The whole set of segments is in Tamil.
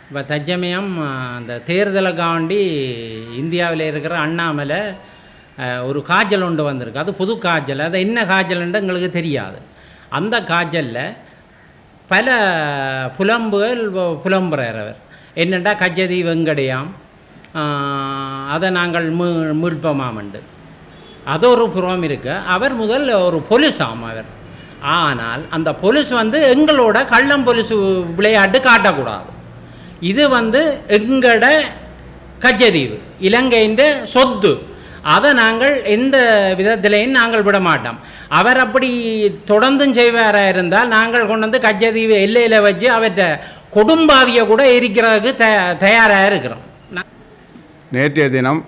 இப்போ தற்சமயம் அந்த தேர்தலுக்காண்டி இந்தியாவில் இருக்கிற அண்ணாமலை அஹ், ஒரு காய்ச்சல் ஒன்று வந்திருக்கு அது புது காய்ச்சல் அது என்ன காய்ச்சல்ன்ட்டு எங்களுக்கு தெரியாது அந்த காய்ச்சலில் பல புலம்புகள் பு- புலம்புறார் அவர் என்னென்னா கஜதி வெங்கடையாம் ஆஹ், அதை நாங்கள் மீ மீட்போமாமண்டு அது ஒரு புறம் இருக்கு அவர் முதல் ஒரு பொலிசாம் அவர் ஆனால் அந்த பொலிஸ் வந்து எங்களோட கள்ளம் பொலிசு விளையாட்டு காட்டக்கூடாது இது வந்து எங்கட கச்சதீவு இலங்கையின் சொத்து அதை நாங்கள் எந்த விதத்திலையும் நாங்கள் விட மாட்டோம் அவர் அப்படி தொடர்ந்தும் செய்வாராக இருந்தால் நாங்கள் கொண்டு வந்து கச்சதீவு எல்லையில் வச்சு அவற்றை கொடும்பாவியை கூட எரிக்கிறதுக்கு த தயாராக இருக்கிறோம் நேற்றைய தினம்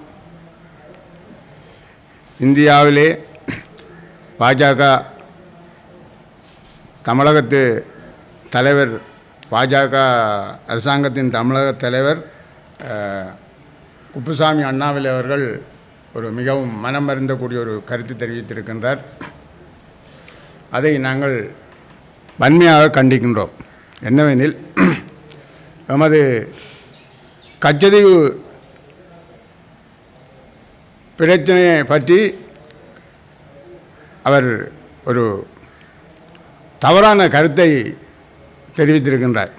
இந்தியாவிலே பாஜக தமிழகத்து தலைவர் பாஜக அரசாங்கத்தின் தமிழக தலைவர் அஹ், குப்புசாமி அண்ணாமலை அவர்கள் ஒரு மிகவும் மனம் வருந்தக்கூடிய ஒரு கருத்து தெரிவித்திருக்கின்றார் அதை நாங்கள் வன்மையாக கண்டிக்கின்றோம் என்னவெனில் எமது கச்சதீவு பிரச்சனையை பற்றி அவர் ஒரு தவறான கருத்தை தெரிவித்திருக்கின்றார்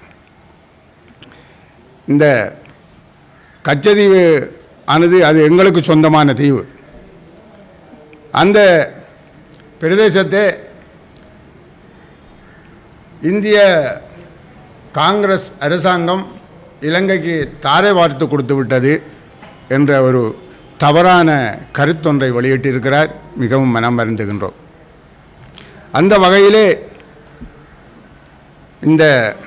இந்த கச்சதீவு ஆனது அது எங்களுக்கு சொந்தமான தீவு அந்த பிரதேசத்தை இந்திய காங்கிரஸ் அரசாங்கம் இலங்கைக்கு தாரை வார்த்து கொடுத்து விட்டது என்ற ஒரு தவறான கருத்தொன்றை வெளியிட்டிருக்கிறார் மிகவும் மனம் வருந்துகின்றோம் அந்த வகையிலே இந்த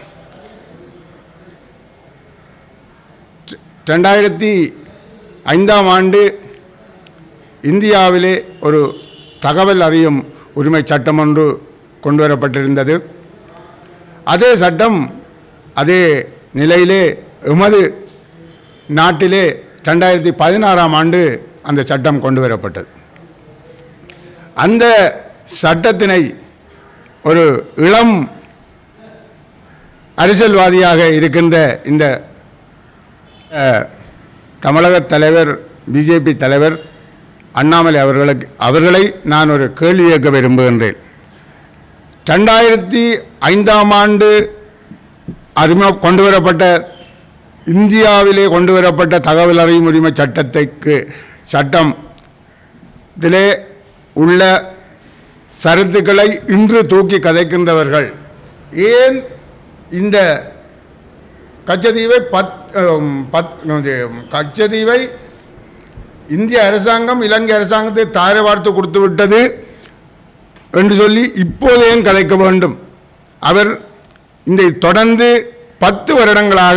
ரெண்டாயிரத்தி ஐந்தாம் ஆண்டு இந்தியாவிலே ஒரு தகவல் அறியும் உரிமை சட்டம் ஒன்று கொண்டு வரப்பட்டிருந்தது அதே சட்டம் அதே நிலையிலே எமது நாட்டிலே ரெண்டாயிரத்தி பதினாறாம் ஆண்டு அந்த சட்டம் கொண்டு வரப்பட்டது அந்த சட்டத்தினை ஒரு இளம் அரசியல்வாதியாக இருக்கின்ற இந்த அஹ், தமிழக தலைவர் பிஜேபி தலைவர் அண்ணாமலை அவர்களுக்கு அவர்களை நான் ஒரு கேள்வி கேட்க விரும்புகின்றேன் ரெண்டாயிரத்தி ஐந்தாம் ஆண்டு அறிமுக கொண்டு வரப்பட்ட இந்தியாவிலே கொண்டு வரப்பட்ட தகவல் அறியும் உரிமை சட்டத்துக்கு சட்டம் இதிலே உள்ள சரத்துக்களை இன்று தூக்கி கதைக்கின்றவர்கள் ஏன் இந்த கச்சதீவை பத் அம், பத் இது, கச்சதீவை இந்திய அரசாங்கம் இலங்கை அரசாங்கத்தை தாரை வார்த்து கொடுத்து விட்டது என்று சொல்லி இப்போது ஏன் கதைக்க வேண்டும் அவர் இந்த தொடர்ந்து பத்து வருடங்களாக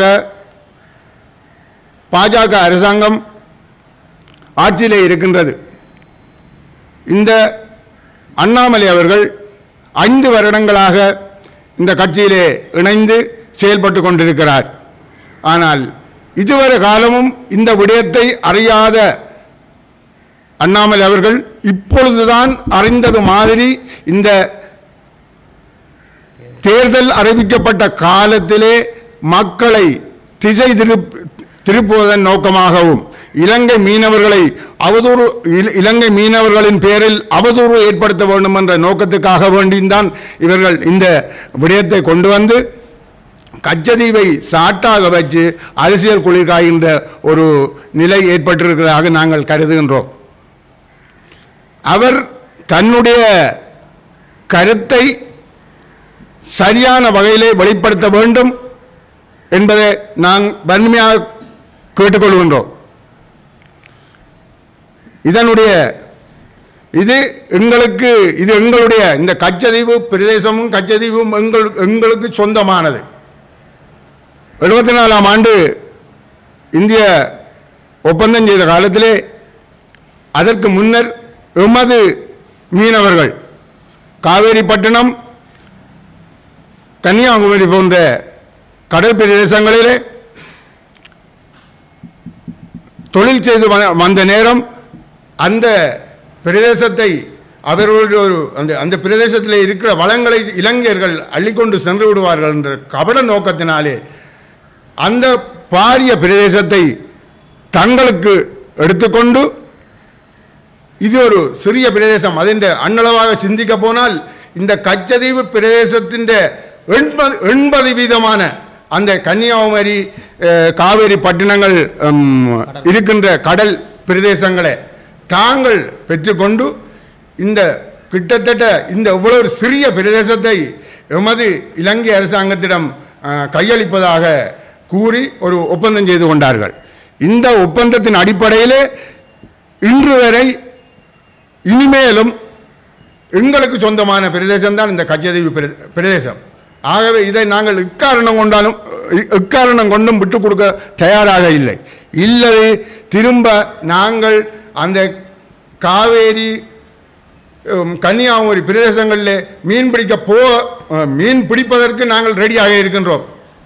பாஜக அரசாங்கம் ஆட்சியிலே இருக்கின்றது இந்த அண்ணாமலை அவர்கள் ஐந்து வருடங்களாக இந்த கட்சியிலே இணைந்து செயல்பட்டு கொண்டிருக்கிறார் ஆனால் இதுவரை காலமும் இந்த விடயத்தை அறியாத அண்ணாமலை அவர்கள் இப்பொழுதுதான் அறிந்தது மாதிரி இந்த தேர்தல் அறிவிக்கப்பட்ட காலத்திலே மக்களை திசை திருப் திருப்புவதன் நோக்கமாகவும் இலங்கை மீனவர்களை அவதூறு இல- இலங்கை மீனவர்களின் பேரில் அவதூறு ஏற்படுத்த வேண்டும் என்ற நோக்கத்துக்காக வேண்டியும் இவர்கள் இந்த விடயத்தை கொண்டு வந்து கச்சதீவை சாட்டாக வச்சு அரசியல் குளிர் காய்கின்ற ஒரு நிலை ஏற்பட்டிருக்கிறதாக நாங்கள் கருதுகின்றோம் அவர் தன்னுடைய கருத்தை சரியான வகையிலே வெளிப்படுத்த வேண்டும் என்பதை நான் வன்மையாக கேட்டுக்கொள்கின்றோம் இதனுடைய இது எங்களுக்கு இது எங்களுடைய இந்த கச்சதீவு பிரதேசமும் கச்சதீவும் எங்கள் எங்களுக்கு சொந்தமானது எழுபத்தி நாலாம் ஆண்டு இந்திய ஒப்பந்தம் செய்த காலத்திலே அதற்கு முன்னர் எமது மீனவர்கள் காவேரிப்பட்டினம் கன்னியாகுமரி போன்ற கடல் பிரதேசங்களிலே தொழில் செய்து வ- வந்த நேரம் அந்த பிரதேசத்தை அவர்களுடைய ஒரு அந்த அந்த பிரதேசத்தில் இருக்கிற வளங்களை இளைஞர்கள் அள்ளிக்கொண்டு சென்று விடுவார்கள் என்ற கபட நோக்கத்தினாலே அந்த பாரிய பிரதேசத்தை தங்களுக்கு எடுத்துக்கொண்டு இது ஒரு சிறிய பிரதேசம் അതിൻ്റെ அண்ணளவாக சிந்திக்க போனால் இந்த கச்சதீவு பிரதேசத்தின் எண்பது எண்பது வீதமான அந்த கன்னியாகுமரி அஹ், காவேரி பட்டினங்கள் உம், இருக்கின்ற கடல் பிரதேசங்களை தாங்கள் பெற்றுக்கொண்டு இந்த கிட்டத்தட்ட இந்த இவ்வளவு ஒரு சிறிய பிரதேசத்தை எமது இலங்கை அரசாங்கத்திடம் அஹ், கையளிப்பதாக கூறி ஒரு ஒப்பந்தம் செய்து கொண்டார்கள் இந்த ஒப்பந்தத்தின் அடிப்படையிலே இன்று வரை இனிமேலும் எங்களுக்கு சொந்தமான பிரதேசம் தான் இந்த கச்சதீவு பிர- பிரதேசம் ஆகவே இதை நாங்கள் இக்காரணம் கொண்டாலும் இ- இக்காரணம் கொண்டும் விட்டுக் கொடுக்க தயாராக இல்லை இல்லை திரும்ப நாங்கள் அந்த காவேரி உம், கன்னியாகுமரி பிரதேசங்களில் மீன் பிடிக்க போ அஹ், மீன் பிடிப்பதற்கு நாங்கள் ரெடியாக இருக்கின்றோம்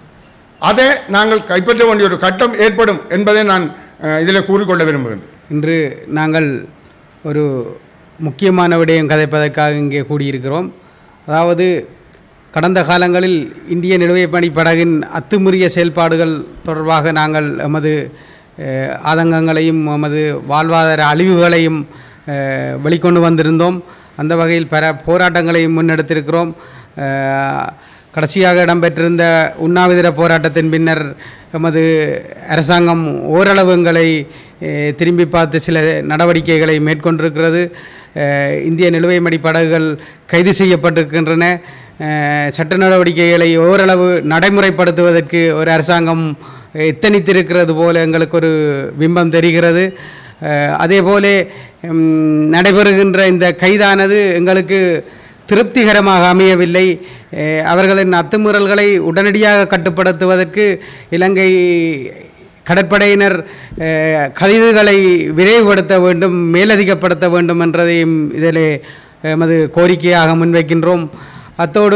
அதை நாங்கள் கைப்பற்ற வேண்டிய ஒரு கட்டம் ஏற்படும் என்பதை நான் இதில் கூறிக்கொள்ள விரும்புகின்றேன் இன்று நாங்கள் ஒரு முக்கியமான விடயம் கதைப்பதற்காக இங்கே கூடியிருக்கிறோம் அதாவது கடந்த காலங்களில் இந்திய நிலுவைப்பணி படகின் அத்துமீறிய செயல்பாடுகள் தொடர்பாக நாங்கள் எமது அஹ், ஆதங்கங்களையும் எமது வாழ்வாதார அழிவுகளையும் அஹ், வெளிக்கொண்டு வந்திருந்தோம் அந்த வகையில் பல போராட்டங்களையும் முன்னெடுத்திருக்கிறோம் அஹ், கடைசியாக இடம்பெற்றிருந்த உண்ணாவிரத போராட்டத்தின் பின்னர் எமது அரசாங்கம் ஓரளவு எங்களை அஹ், திரும்பி பார்த்து சில நடவடிக்கைகளை மேற்கொண்டிருக்கிறது அஹ், இந்திய நிலுவைமடி படகுகள் கைது செய்யப்பட்டிருக்கின்றன அஹ், சட்ட நடவடிக்கைகளை ஓரளவு நடைமுறைப்படுத்துவதற்கு ஒரு அரசாங்கம் எத்தனித்திருக்கிறது போல எங்களுக்கு ஒரு பிம்பம் தெரிகிறது அஹ், அதேபோல ம், நடைபெறுகின்ற இந்த கைதானது எங்களுக்கு திருப்திகரமாக அமையவில்லை அஹ், அவர்களின் அத்துமீறல்களை உடனடியாக கட்டுப்படுத்துவதற்கு இலங்கை கடற்படையினர் அஹ், கைதுகளை விரைவுபடுத்த வேண்டும் மேலதிகப்படுத்த வேண்டும் என்றதையும் இதில் எமது கோரிக்கையாக முன்வைக்கின்றோம் அத்தோடு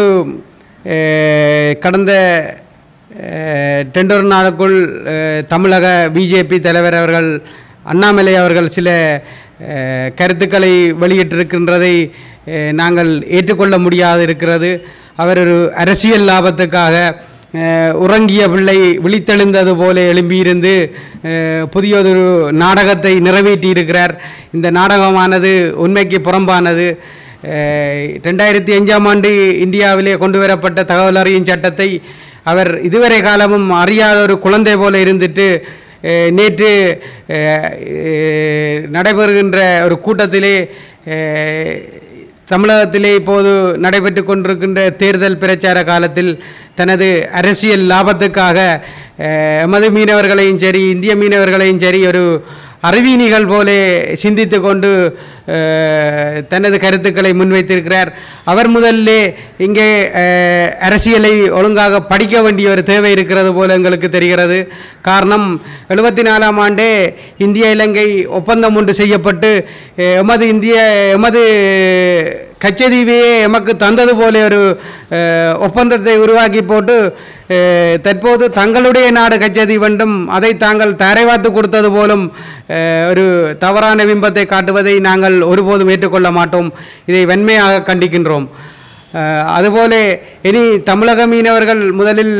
அஹ், கடந்த அஹ், டெண்டர் நாளுக்குள் அஹ், தமிழக பிஜேபி தலைவர் அவர்கள் அண்ணாமலை அவர்கள் சில அஹ், கருத்துக்களை வெளியிட்டிருக்கின்றதை அஹ், நாங்கள் ஏற்றுக்கொள்ள முடியாது இருக்கிறது அவர் ஒரு அரசியல் லாபத்துக்காக அஹ், உறங்கிய பிள்ளை விழித்தெழுந்தது போல எழும்பியிருந்து அஹ், புதியதொரு நாடகத்தை நிறைவேற்றியிருக்கிறார் இந்த நாடகமானது உண்மைக்கு புறம்பானது அஹ், ரெண்டாயிரத்தி அஞ்சாம் ஆண்டு இந்தியாவிலே கொண்டு வரப்பட்ட தகவல் அறியும் சட்டத்தை அவர் இதுவரை காலமும் அறியாத ஒரு குழந்தை போல இருந்துட்டு அஹ், நேற்று அஹ், அஹ், நடைபெறுகின்ற ஒரு கூட்டத்திலே அஹ், தமிழகத்திலே இப்போது நடைபெற்று கொண்டிருக்கின்ற தேர்தல் பிரச்சார காலத்தில் தனது அரசியல் லாபத்துக்காக அஹ், எமது மீனவர்களையும் சரி இந்திய மீனவர்களையும் சரி ஒரு அறிவீனிகள் போல சிந்தித்து கொண்டு அஹ், தனது கருத்துக்களை முன்வைத்திருக்கிறார் அவர் முதல்ல இங்கே அஹ், அரசியலை ஒழுங்காக படிக்க வேண்டிய ஒரு தேவை இருக்கிறது போல எங்களுக்கு தெரிகிறது காரணம் எழுபத்தி நாலாம் ஆண்டே இந்திய இலங்கை ஒப்பந்தம் ஒன்று செய்யப்பட்டு அஹ், எமது இந்திய எமது கச்சதீவையே எமக்கு தந்தது போல ஒரு அஹ், ஒப்பந்தத்தை உருவாக்கி போட்டு அஹ், தற்போது தங்களுடைய நாடு கச்சதீவு வேண்டும் அதை தாங்கள் தரைவாத்து கொடுத்தது போலும் அஹ், ஒரு தவறான பிம்பத்தை காட்டுவதை நாங்கள் ஒருபோதும் ஏற்றுக்கொள்ள மாட்டோம் இதை வன்மையாக கண்டிக்கின்றோம் அஹ், அதுபோல இனி தமிழக மீனவர்கள் முதலில்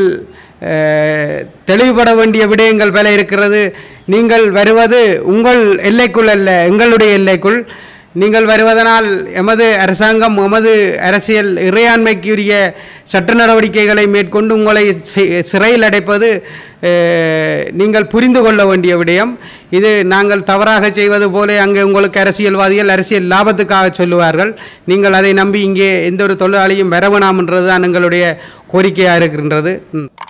அஹ், தெளிவுபட வேண்டிய விடயங்கள் பல இருக்கிறது நீங்கள் வருவது உங்கள் எல்லைக்குள் அல்ல எங்களுடைய எல்லைக்குள் நீங்கள் வருவதனால் எமது அரசாங்கம் எமது அரசியல் இறையாண்மைக்குரிய சட்ட நடவடிக்கைகளை மேற்கொண்டு உங்களை சி- சிறையில் அடைப்பது அஹ், நீங்கள் புரிந்து கொள்ள வேண்டிய விடயம் இது நாங்கள் தவறாக செய்வது போல அங்கே உங்களுக்கு அரசியல்வாதிகள் அரசியல் லாபத்துக்காக சொல்லுவார்கள் நீங்கள் அதை நம்பி இங்கே எந்த ஒரு தொழிலாளியும் வரவேணாம் என்றது தான் எங்களுடைய கோரிக்கையாக இருக்கின்றது ம்.